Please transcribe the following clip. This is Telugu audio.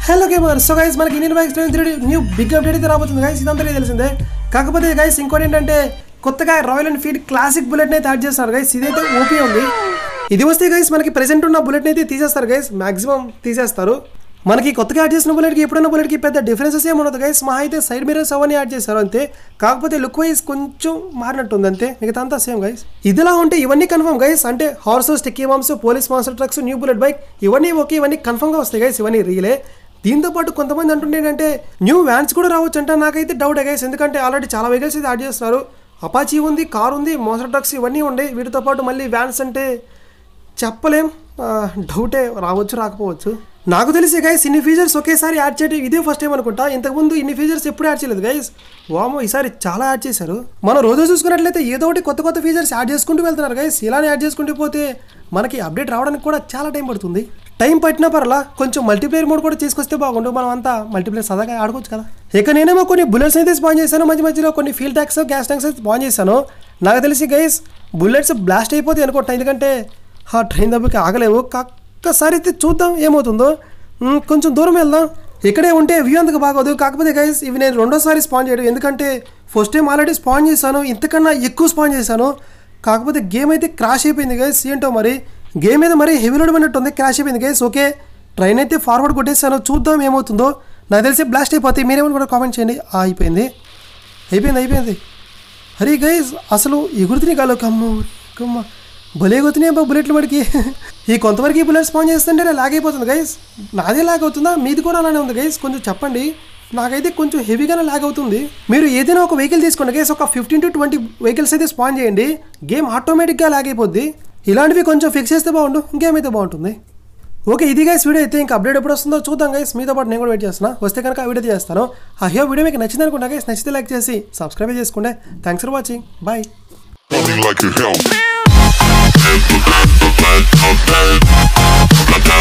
హలో గేమర్ సో గైస్ మనకి Indian bikes new big update అయితే రాబోతుంది గైస్ ఇదంతా తెలిసిందే కాకపోతే గైస్ ఇంకోటి ఏంటంటే కొత్తగా రాయల్ ఎన్ఫీల్డ్ క్లాసిక్ బుల్లెట్ అయితే యాడ్ చేస్తారు గైస్ ఇదైతే ఓపీ ఉంది ఇది వస్తే గైస్ మనకి ప్రెసెంట్ ఉన్న బుల్లెట్ అయితే తీసేస్తారు గైస్ మాక్సిమం తీసేస్తారు మనకి కొత్తగా యాడ్ చేసిన బుల్లెట్కి ఎప్పుడైనా బుల్లెట్కి పెద్ద డిఫరెన్సెస్ ఏమి ఉండదు గైస్ మా అయితే సైడ్ మిరర్స్ అవన్నీ యాడ్ చేశారు అంతే కాకపోతే లుక్ వైజ్ కొంచెం మారినట్టుంది అంతే మిగతా అంతా సేమ్ గైస్ ఇదిలా ఉంటే ఇవన్నీ కన్ఫర్మ్ గైస్ అంటే horse sticky bombs police master trucks new bullet bike ఇవన్నీ ఓకే ఇవన్నీ కన్ఫర్మ్గా వస్తాయి గైస్ ఇవన్నీ రీలే దీంతో పాటు కొంతమంది అంటుండే ఏంటంటే న్యూ వ్యాన్స్ కూడా రావచ్చు అంట నాకైతే డౌట్ గైస్ ఎందుకంటే ఆల్రెడీ చాలా వెహికల్స్ అయితే యాడ్ చేస్తున్నారు అపాచీ ఉంది కార్ ఉంది మోసర్ ట్రక్స్ ఇవన్నీ ఉండే వీటితో పాటు మళ్ళీ వ్యాన్స్ అంటే చెప్పలేం ఆ, డౌటే రావచ్చు రాకపోవచ్చు నాకు తెలిసి గైస్ ఇన్ని ఫీచర్స్ ఒకేసారి యాడ్ చేయడం ఇదే ఫస్ట్ టైం అనుకుంటా ఇంతకుముందు ఇన్ని ఫీచర్స్ ఎప్పుడు యాడ్ చేయలేదు గైస్ వామో ఈసారి చాలా యాడ్ చేశారు మనం రోజు చూసుకున్నట్లయితే ఏదో ఒకటి కొత్త కొత్త ఫీచర్స్ యాడ్ చేసుకుంటూ వెళ్తున్నారు గైస్ ఇలానే యాడ్ చేసుకుంటూ పోతే మనకి అప్డేట్ రావడానికి కూడా చాలా టైం పడుతుంది టైం పట్టినా పర్లా కొంచెం మల్టీప్లేయర్ మోడ్ కూడా తీసుకొస్తే బాగుండు మనం అంతా మల్టీప్లేయర్ సదాగా ఆడుకోవచ్చు కదా ఇక నేనేమో కొన్ని బుల్లెట్స్ అయితే స్పాన్ చేశాను మధ్య మధ్యలో కొన్ని ఫీల్ ట్యాక్స్ గ్యాస్ ట్యాంక్స్ అయితే స్పాన్ చేశాను నాకు తెలిసి గైస్ బుల్లెట్స్ బ్లాస్ట్ అయిపోతాయి అనుకుంటా ఎందుకంటే ఆ ట్రైన్ దెబ్బకి ఆగలేవు ఒక్కసారి అయితే చూద్దాం ఏమవుతుందో మ్, కొంచెం దూరం వెళ్దాం ఇక్కడే ఉంటే వ్యూ అంతకు బాగోదు కాకపోతే గైస్ ఇవి నేను రెండోసారి స్పాన్ చేయడం ఎందుకంటే ఫస్ట్ టైం ఆల్రెడీ స్పాన్ చేశాను ఇంతకన్నా ఎక్కువ స్పాన్ చేశాను కాకపోతే గేమ్ అయితే క్రాష్ అయిపోయింది గైస్ ఏంటో మరి గేమ్ మీద మరి హెవీ లోడ్ ఉన్నట్టుంది క్రాష్ అయిపోయింది గైస్ ఓకే ట్రైన్ అయితే ఫార్వర్డ్ కొట్టేసాను చూద్దాం ఏమవుతుందో నాకు తెలిసి బ్లాస్ట్ అయిపోతాయి మీరేమని కూడా కామెంట్ చేయండి ఆ, అయిపోయింది అయిపోయింది అయిపోయింది అరే గైజ్ అసలు ఎగురుతున్నాయి కాలు కమ్మ కమ్మ భలే ఎగురుతున్నాయి అబ్బా బుల్లెట్లు మడికి ఈ కొంతవరకు ఈ బుల్లెట్ స్పాన్ చేస్తుంటే లాగ్ అయిపోతుంది గైజ్ నాదే లాగ్ అవుతుందా మీది కూడా అలానే ఉంది గైజ్ కొంచెం చెప్పండి నాకైతే కొంచెం హెవీగానే లాగ్ అవుతుంది మీరు ఏదైనా ఒక వెహికల్ తీసుకోండి గైస్ ఒక ఫిఫ్టీన్ టు ట్వంటీ వెహికల్స్ అయితే స్పాన్ చేయండి గేమ్ ఆటోమేటిక్గా లాగ్ అయిపోద్ది ఇలాంటివి కొంచెం ఫిక్స్ చేస్తే బాగుండు గేమ్ అయితే బాగుంటుంది ఓకే ఇది గైస్ వీడియో అయితే ఇంకా అప్డేట్ ఎప్పుడు వస్తుందో చూద్దాం గైస్ మీతో పాటు నేను కూడా వెయిట్ చేస్తున్నా వస్తే కనుక ఆ వీడియో చేస్తాను ఆ హే వీడియో మీకు నచ్చింది అనుకుంటా గైస్ నచ్చితే లైక్ చేసి సబ్స్క్రైబ్ చేసుకోండి thanks for watching bye Running like a hell. Like a